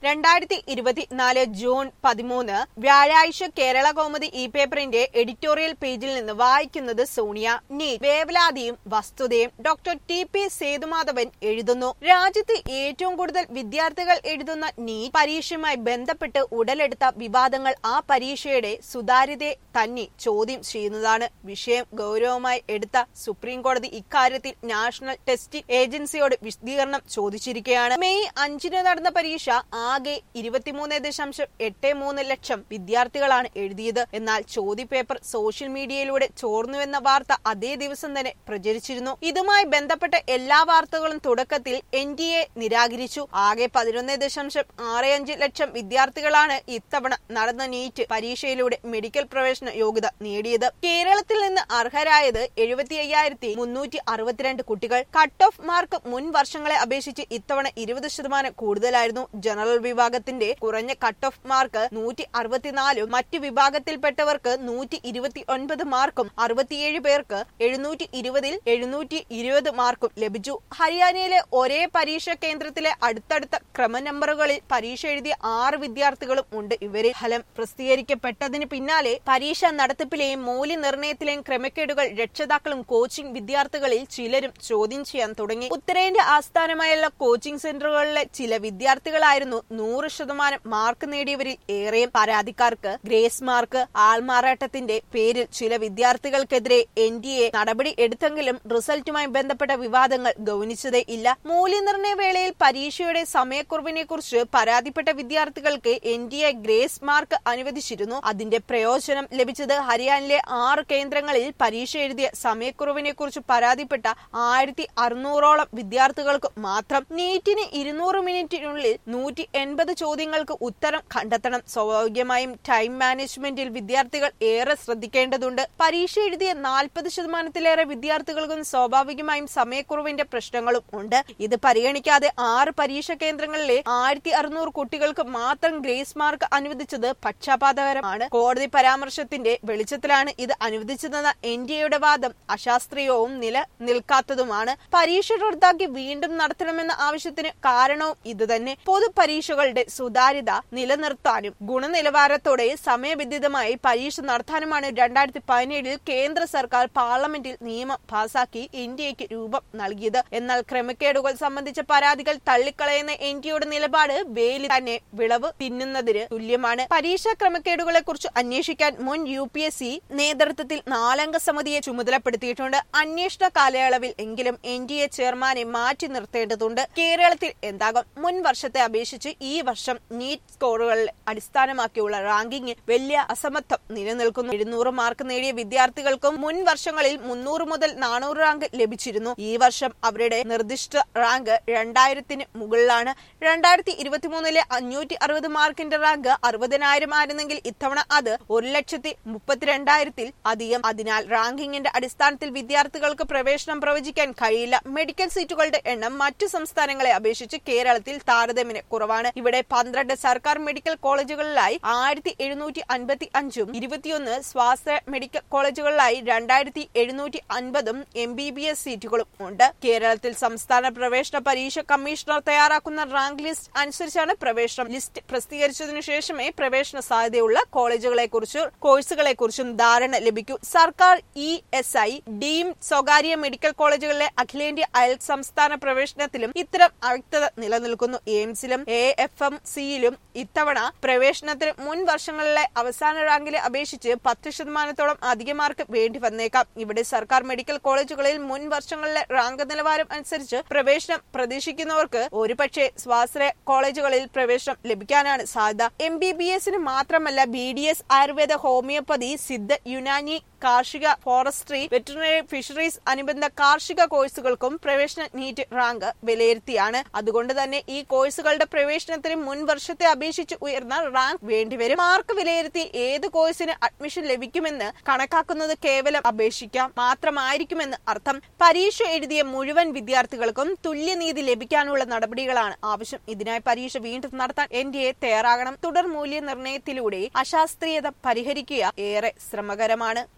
രണ്ടായിരത്തി ഇരുപത്തിനാല് ജൂൺ പതിമൂന്ന് വ്യാഴാഴ്ച കേരള കൗമുദി ഇ പേപ്പറിന്റെ എഡിറ്റോറിയൽ പേജിൽ നിന്ന് വായിക്കുന്നത് സോണിയ നീറ്റ് വേവലാതിയും വസ്തുതയും ഡോക്ടർ ടി പി സേതുമാധവൻ എഴുതുന്നു രാജ്യത്ത് ഏറ്റവും കൂടുതൽ വിദ്യാർത്ഥികൾ എഴുതുന്ന നീറ്റ് പരീക്ഷയുമായി ബന്ധപ്പെട്ട് ഉടലെടുത്ത വിവാദങ്ങൾ ആ പരീക്ഷയുടെ സുതാര്യതയെ തന്നെ ചോദ്യം ചെയ്യുന്നതാണ് വിഷയം ഗൗരവമായി എടുത്ത സുപ്രീം കോടതി ഇക്കാര്യത്തിൽ നാഷണൽ ടെസ്റ്റിംഗ് ഏജൻസിയോട് വിശദീകരണം ചോദിച്ചിരിക്കുകയാണ് മെയ് അഞ്ചിന് നടന്ന പരീക്ഷ ആകെ ഇരുപത്തിമൂന്ന് ദശാംശം എട്ട് മൂന്ന് ലക്ഷം വിദ്യാർത്ഥികളാണ് എഴുതിയത് എന്നാൽ ചോദ്യപേപ്പർ സോഷ്യൽ മീഡിയയിലൂടെ ചോർന്നുവെന്ന വാർത്ത അതേ ദിവസം തന്നെ പ്രചരിച്ചിരുന്നു ഇതുമായി ബന്ധപ്പെട്ട എല്ലാ വാർത്തകളും തുടക്കത്തിൽ എൻ ഡി എ നിരാകരിച്ചു ആകെ പതിനൊന്ന് ദശാംശം ആറ് അഞ്ച് ലക്ഷം വിദ്യാർത്ഥികളാണ് ഇത്തവണ നടന്ന നീറ്റ് പരീക്ഷയിലൂടെ മെഡിക്കൽ പ്രവേശന യോഗ്യത നേടിയത് കേരളത്തിൽ നിന്ന് അർഹരായത് എഴുപത്തി അയ്യായിരത്തി മുന്നൂറ്റി അറുപത്തിരണ്ട് കുട്ടികൾ കട്ട് ഓഫ് മാർക്ക് മുൻ വർഷങ്ങളെ അപേക്ഷിച്ച് ഇത്തവണ ഇരുപത് ശതമാനം കൂടുതലായിരുന്നു ജനറൽ വിഭാഗത്തിന്റെ കുറഞ്ഞ കട്ട് ഓഫ് മാർക്ക് നൂറ്റി അറുപത്തിനാലും മറ്റു വിഭാഗത്തിൽപ്പെട്ടവർക്ക് നൂറ്റി ഇരുപത്തി ഒൻപത് മാർക്കും അറുപത്തിയേഴ് പേർക്ക് എഴുന്നൂറ്റി ഇരുപതിൽ എഴുന്നൂറ്റി ഇരുപത് മാർക്കും ലഭിച്ചു ഹരിയാനയിലെ ഒരേ പരീക്ഷാ കേന്ദ്രത്തിലെ അടുത്തടുത്ത ക്രമനമ്പറുകളിൽ പരീക്ഷ എഴുതിയ ആറ് വിദ്യാർത്ഥികളും ഉണ്ട് ഇവരിൽ ഫലം പ്രസിദ്ധീകരിക്കപ്പെട്ടതിന് പിന്നാലെ പരീക്ഷ നടത്തിപ്പിലെയും മൂല്യനിർണ്ണയത്തിലെയും ക്രമക്കേടുകൾ രക്ഷിതാക്കളും കോച്ചിംഗ് വിദ്യാർത്ഥികളിൽ ചിലരും ചോദ്യം ചെയ്യാൻ തുടങ്ങി ഉത്തരേന്ത്യ ആസ്ഥാനമായുള്ള കോച്ചിംഗ് സെന്ററുകളിലെ ചില വിദ്യാർത്ഥികളായിരുന്നു നൂറ് ശതമാനം മാർക്ക് നേടിയവരിൽ ഏറെയും പരാതിക്കാർക്ക് ഗ്രേസ് മാർക്ക് ആൾമാറാട്ടത്തിന്റെ പേരിൽ ചില വിദ്യാർത്ഥികൾക്കെതിരെ എൻ ഡി എ നടപടി എടുത്തെങ്കിലും റിസൾട്ടുമായി ബന്ധപ്പെട്ട വിവാദങ്ങൾ ഗൗനിച്ചതേ ഇല്ല മൂല്യനിർണ്ണയ വേളയിൽ പരീക്ഷയുടെ സമയക്കുറവിനെ കുറിച്ച് പരാതിപ്പെട്ട വിദ്യാർത്ഥികൾക്ക് N D A grace mark അനുവദിച്ചിരുന്നു അതിന്റെ പ്രയോജനം ലഭിച്ചത് ഹരിയാനയിലെ ആറ് കേന്ദ്രങ്ങളിൽ പരീക്ഷ എഴുതിയ സമയക്കുറവിനെ കുറിച്ച് പരാതിപ്പെട്ട ആയിരത്തി അറുന്നൂറോളം വിദ്യാർത്ഥികൾക്ക് മാത്രം നീറ്റിന് ഇരുന്നൂറ് മിനിറ്റിനുള്ളിൽ നൂറ്റി എൺപത് ചോദ്യങ്ങൾക്ക് ഉത്തരം കണ്ടെത്തണം സ്വാഭാവികമായും ടൈം മാനേജ്മെന്റിൽ വിദ്യാർത്ഥികൾ ഏറെ ശ്രദ്ധിക്കേണ്ടതുണ്ട് പരീക്ഷ എഴുതിയ നാൽപ്പത് ശതമാനത്തിലേറെ വിദ്യാർത്ഥികൾക്കും സ്വാഭാവികമായും സമയക്കുറവിന്റെ പ്രശ്നങ്ങളും ഉണ്ട് ഇത് പരിഗണിക്കാതെ ആറ് പരീക്ഷ കേന്ദ്രങ്ങളിലെ ആയിരത്തി അറുന്നൂറ് കുട്ടികൾക്ക് മാത്രം ഗ്രേസ് മാർക്ക് അനുവദിച്ചത് പക്ഷാപാതകരമാണ് കോടതി പരാമർശത്തിന്റെ വെളിച്ചത്തിലാണ് ഇത് അനുവദിച്ചതെന്ന എൻ ഡി എയുടെ വാദം അശാസ്ത്രീയവും നിലനിൽക്കാത്തതുമാണ് പരീക്ഷ റദ്ദാക്കി വീണ്ടും നടത്തണമെന്ന ആവശ്യത്തിന് കാരണവും ഇതുതന്നെ പൊതു പരീക്ഷകളുടെ സുതാര്യത നിലനിർത്താനും ഗുണനിലവാരത്തോടെ സമയബന്ധിതമായി പരീക്ഷ നടത്താനുമാണ് രണ്ടായിരത്തി പതിനേഴിൽ കേന്ദ്ര സർക്കാർ പാർലമെന്റിൽ നിയമം പാസാക്കി ഇന്ത്യക്ക് രൂപം നൽകിയത് എന്നാൽ ക്രമക്കേടുകൾ സംബന്ധിച്ച പരാതികൾ തള്ളിക്കളയുന്ന എൻ ഡിയുടെ നിലപാട് വേലി തന്നെ വിളവ് തിന്നുന്നതിന് തുല്യമാണ് പരീക്ഷാ ക്രമക്കേടുകളെ കുറിച്ച് അന്വേഷിക്കാൻ മുൻ യു പി എസ് സി നേതൃത്വത്തിൽ നാലംഗ സമിതിയെ ചുമതലപ്പെടുത്തിയിട്ടുണ്ട് അന്വേഷണ കാലയളവിൽ എങ്കിലും എൻ ഡി എ ചെയർമാനെ മാറ്റി നിർത്തേണ്ടതുണ്ട് കേരളത്തിൽ എന്താകും മുൻ വർഷത്തെ അപേക്ഷിച്ച് ഈ വർഷം നീറ്റ് സ്കോറുകളെ അടിസ്ഥാനമാക്കിയുള്ള റാങ്കിങ്ങിൽ വലിയ അസമത്വം നിലനിൽക്കുന്നു എഴുന്നൂറ് മാർക്ക് നേടിയ വിദ്യാർത്ഥികൾക്കും മുൻ വർഷങ്ങളിൽ മുന്നൂറ് മുതൽ നാനൂറ് റാങ്ക് ലഭിച്ചിരുന്നു ഈ വർഷം അവരുടെ നിർദ്ദിഷ്ട റാങ്ക് രണ്ടായിരത്തിന് മുകളിലാണ് രണ്ടായിരത്തി ഇരുപത്തിമൂന്നിലെ അഞ്ഞൂറ്റി അറുപത് മാർക്കിന്റെ റാങ്ക് അറുപതിനായിരം ആയിരുന്നെങ്കിൽ ഇത്തവണ അത് ഒരു ലക്ഷത്തി മുപ്പത്തിരണ്ടായിരത്തിൽ അധികം അതിനാൽ റാങ്കിങ്ങിന്റെ അടിസ്ഥാനത്തിൽ വിദ്യാർത്ഥികൾക്ക് പ്രവേശനം പ്രവചിക്കാൻ കഴിയില്ല മെഡിക്കൽ സീറ്റുകളുടെ എണ്ണം മറ്റു സംസ്ഥാനങ്ങളെ അപേക്ഷിച്ച് കേരളത്തിൽ താരതമ്യേന കുറവാണ് ഇവിടെ പന്ത്രണ്ട് സർക്കാർ മെഡിക്കൽ കോളേജുകളിലായി ആയിരത്തി എഴുന്നൂറ്റി അൻപത്തി അഞ്ചും ഇരുപത്തിയൊന്ന് സ്വാസ്ഥ്യ മെഡിക്കൽ കോളേജുകളിലായി രണ്ടായിരത്തി എഴുന്നൂറ്റി അൻപതും എം ബി ബി എസ് സീറ്റുകളും ഉണ്ട് കേരളത്തിൽ സംസ്ഥാന പ്രവേശന പരീക്ഷ കമ്മീഷണർ തയ്യാറാക്കുന്ന റാങ്ക് ലിസ്റ്റ് അനുസരിച്ചാണ് പ്രവേശനം ലിസ്റ്റ് പ്രസിദ്ധീകരിച്ചതിനു ശേഷമേ പ്രവേശന സാധ്യതയുള്ള കോളേജുകളെ കുറിച്ച് കോഴ്സുകളെ കുറിച്ചും ധാരണ ലഭിക്കൂ സർക്കാർ ഇ എസ് ഐ ഡീം സ്വകാര്യ മെഡിക്കൽ കോളേജുകളിലെ അഖിലേന്ത്യാ അയൽ സംസ്ഥാന പ്രവേശനത്തിലും ഇത്തരം അവ്യക്തത നിലനിൽക്കുന്നു എയിംസിലും എ എഫ് എം സിയിലും ഇത്തവണ പ്രവേശനത്തിന് മുൻ വർഷങ്ങളിലെ അവസാന റാങ്കിലെ അപേക്ഷിച്ച് പത്ത് ശതമാനത്തോളം അധിക മാർക്ക് വേണ്ടി വന്നേക്കാം ഇവിടെ സർക്കാർ മെഡിക്കൽ കോളേജുകളിൽ മുൻ വർഷങ്ങളിലെ റാങ്ക് നിലവാരം അനുസരിച്ച് പ്രവേശനം പ്രതീക്ഷിക്കുന്നവർക്ക് ഒരുപക്ഷെ സ്വാശ്രയ കോളേജുകളിൽ പ്രവേശനം ലഭിക്കാനാണ് സാധ്യത എം ബി ബി എസിന് മാത്രമല്ല B D S Ayurveda homeopathy Siddha Unani കാർഷിക ഫോറസ്ട്രി വെറ്ററിനറി ഫിഷറീസ് അനുബന്ധ കാർഷിക കോഴ്സുകൾക്കും പ്രവേശന നീറ്റ് റാങ്ക് വിലയിരുത്തിയാണ് അതുകൊണ്ട് തന്നെ ഈ കോഴ്സുകളുടെ പ്രവേശനത്തിന് മുൻ വർഷത്തെ അപേക്ഷിച്ച് ഉയർന്ന റാങ്ക് വേണ്ടിവരും മാർക്ക് വിലയിരുത്തി ഏത് കോഴ്സിന് അഡ്മിഷൻ ലഭിക്കുമെന്ന് കണക്കാക്കുന്നത് കേവലം അപേക്ഷിക്കാം മാത്രമായിരിക്കുമെന്ന് അർത്ഥം പരീക്ഷ എഴുതിയ മുഴുവൻ വിദ്യാർത്ഥികൾക്കും തുല്യനീതി ലഭിക്കാനുള്ള നടപടികളാണ് ആവശ്യം ഇതിനായി പരീക്ഷ വീണ്ടും നടത്താൻ എൻ ഡി എ തയ്യാറാകണം തുടർ മൂല്യനിർണ്ണയത്തിലൂടെ അശാസ്ത്രീയത പരിഹരിക്കുക ഏറെ ശ്രമകരമാണ്